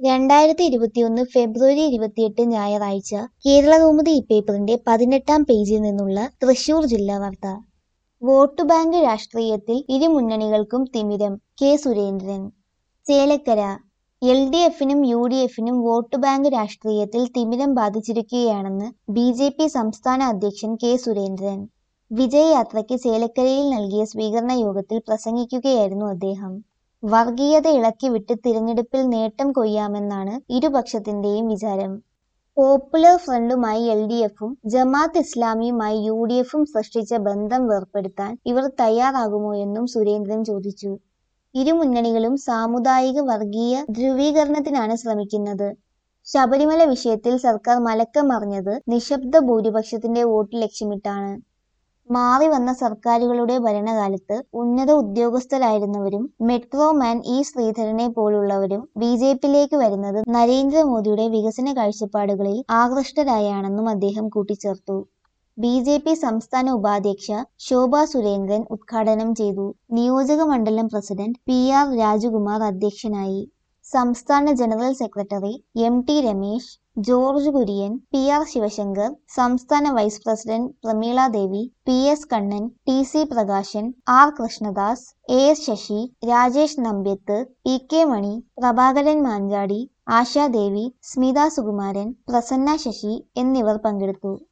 രണ്ടായിരത്തി ഇരുപത്തിയൊന്ന് ഫെബ്രുവരി ഇരുപത്തിയെട്ട് ഞായറാഴ്ച കേരളകൗമുദി ഇപ്പേപ്പറിന്റെ പതിനെട്ടാം പേജിൽ നിന്നുള്ള തൃശൂർ ജില്ലാ വാർത്ത വോട്ട് ബാങ്ക് രാഷ്ട്രീയത്തിൽ ഇരുമുന്നണികൾക്കും തിമിരം K Surendran Chelakkara L D എഫിനും യു ഡി എഫിനും വോട്ട് ബാങ്ക് രാഷ്ട്രീയത്തിൽ തിമിരം ബാധിച്ചിരിക്കുകയാണെന്ന് ബി ജെ പി സംസ്ഥാന അധ്യക്ഷൻ കെ സുരേന്ദ്രൻ വിജയയാത്രയ്ക്ക് ചേലക്കരയിൽ നൽകിയ സ്വീകരണ യോഗത്തിൽ പ്രസംഗിക്കുകയായിരുന്നു അദ്ദേഹം വർഗീയത ഇളക്കിവിട്ട് തിരഞ്ഞെടുപ്പിൽ നേട്ടം കൊയ്യാമെന്നാണ് ഇരുപക്ഷത്തിന്റെയും വിചാരം പോപ്പുലർ ഫ്രണ്ടുമായി എൽ ഡി എഫും ജമാത്ത് ഇസ്ലാമിയുമായി യു ഡി എഫും സൃഷ്ടിച്ച ബന്ധം വേർപ്പെടുത്താൻ ഇവർ തയ്യാറാകുമോ എന്നും സുരേന്ദ്രൻ ചോദിച്ചു ഇരുമുന്നണികളും സാമുദായിക വർഗീയ ധ്രുവീകരണത്തിനാണ് ശ്രമിക്കുന്നത് ശബരിമല വിഷയത്തിൽ സർക്കാർ മലക്കം മറിഞ്ഞത് നിശബ്ദ ഭൂരിപക്ഷത്തിന്റെ വോട്ട് ലക്ഷ്യമിട്ടാണ് മാറി വന്ന സർക്കാരുകളുടെ ഭരണകാലത്ത് ഉന്നത ഉദ്യോഗസ്ഥരായിരുന്നവരും മെട്രോ മാൻ ഇ ശ്രീധരനെ പോലുള്ളവരും ബി ജെ പിയിലേക്ക് വരുന്നത് നരേന്ദ്രമോദിയുടെ വികസന കാഴ്ചപ്പാടുകളിൽ ആകൃഷ്ടരായാണെന്നും അദ്ദേഹം കൂട്ടിച്ചേർത്തു ബി ജെ പി സംസ്ഥാന ഉപാധ്യക്ഷ ശോഭ സുരേന്ദ്രൻ ഉദ്ഘാടനം ചെയ്തു നിയോജക മണ്ഡലം പ്രസിഡന്റ് പി ആർ രാജകുമാർ അധ്യക്ഷനായി സംസ്ഥാന general secretary M T Ramesh George Kurian P R Sivasankar സംസ്ഥാന vice president Prameela Devi P S Kannan T C Prakashan R Krishnadas A S Sasi Rajesh Nambiath P K Mani Prabhakaran Manchadi Ashadevi Smitha Sukumaran Prasanna Sasi എന്നിവർ പങ്കെടുത്തു